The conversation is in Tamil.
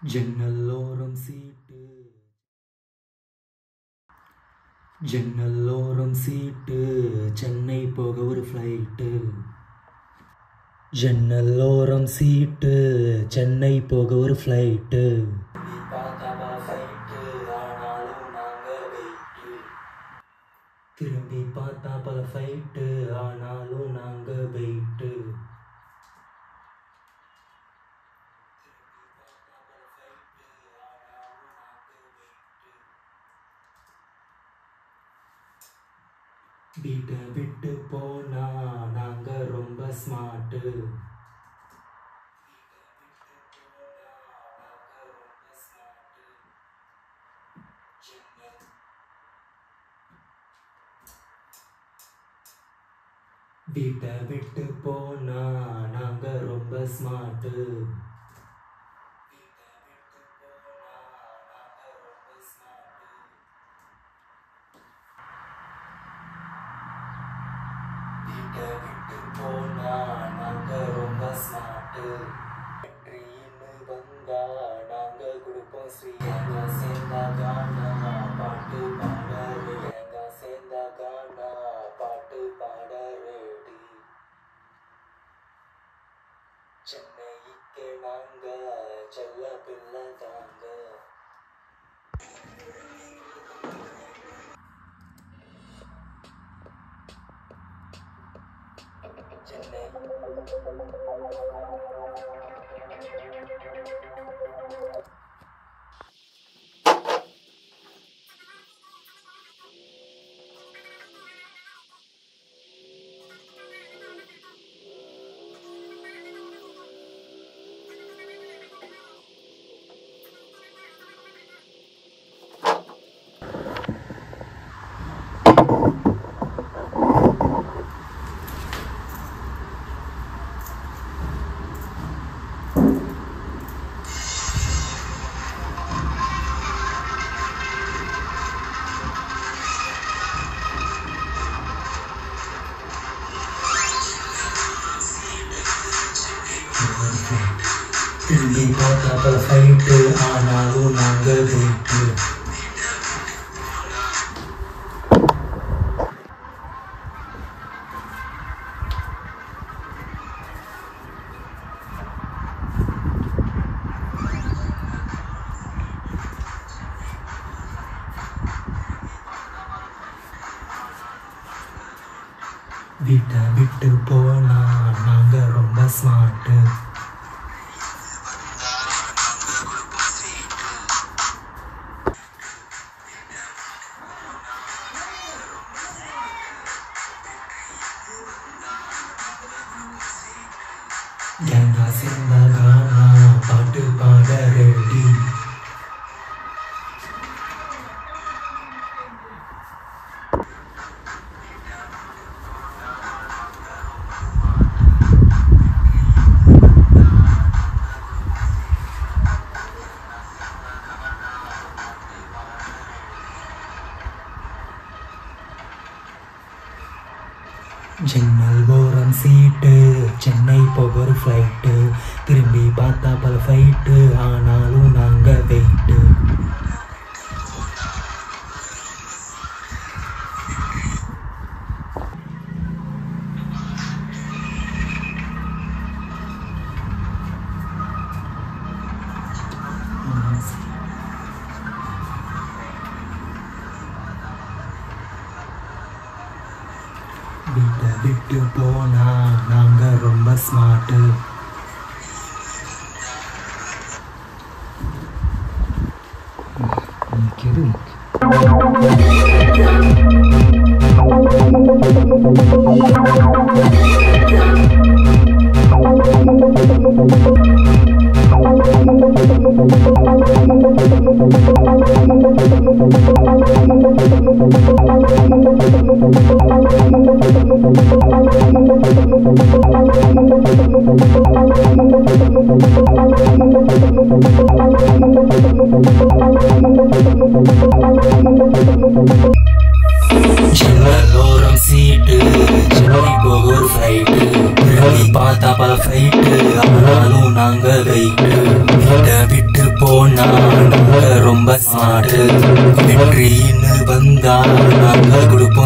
ஜன்னலோரம் சீட்டு ஜன்னலோரம் சீட்டு சென்னை போக ஒரு ஃப்ளைட்டு ஜன்னலோரம் சீட்டு சென்னை போக ஒரு ஃப்ளைட்டு திரும்பி பார்த்தா பல ஃபைட்டு ஆனாலும் நாங்க வெயிட்டு வீட்டை விட்டு போனா நாங்க ரொம்ப ஸ்மார்ட்டு வீட்டை விட்டு போனா நாங்க ரொம்ப ஸ்மார்ட்டு வீட்டை விட்டு போனா நாங்க ரொம்ப ஸ்மார்ட்டு வெற்றின்னு வந்தா நாங்க கொடுப்போம் ஸ்ரீ எங்க சேர்ந்தா கானா பாட்டு பாட எங்க சேர்ந்தா கானா பாட்டு பாட ரெடி சென்னைக்கு நாங்க செல்ல பிள்ளை தாங்க சென்னை திரும்பி பார்த்தா பல ஃபைட்டு ஆனாலும் நாங்க வெயிட்டு வீட்டை விட்டு போனா நாங்க ரொம்ப ஸ்மார்ட்டு கேங்கா சேர்ந்தா கானா பாட்டு பாட ரெடி ஜன்னல் ஓரம் சீட்டு சென்னை போக ஒரு ஃப்ளைட்டு திரும்பி பார்த்தா பல ஃபைட்டு ஆனாலும் நாங்க வெயிட்டு வீட்டை விட்டு போனா நாங்க ரொம்ப ஸ்மார்ட்டு நிற்கிது ஜன்னலோரம் சீட்டு சென்னை போக ஒரு flight. ஸ்மார்ட் வெற்றின்னு வந்தா நாங்க கொடுப்போம்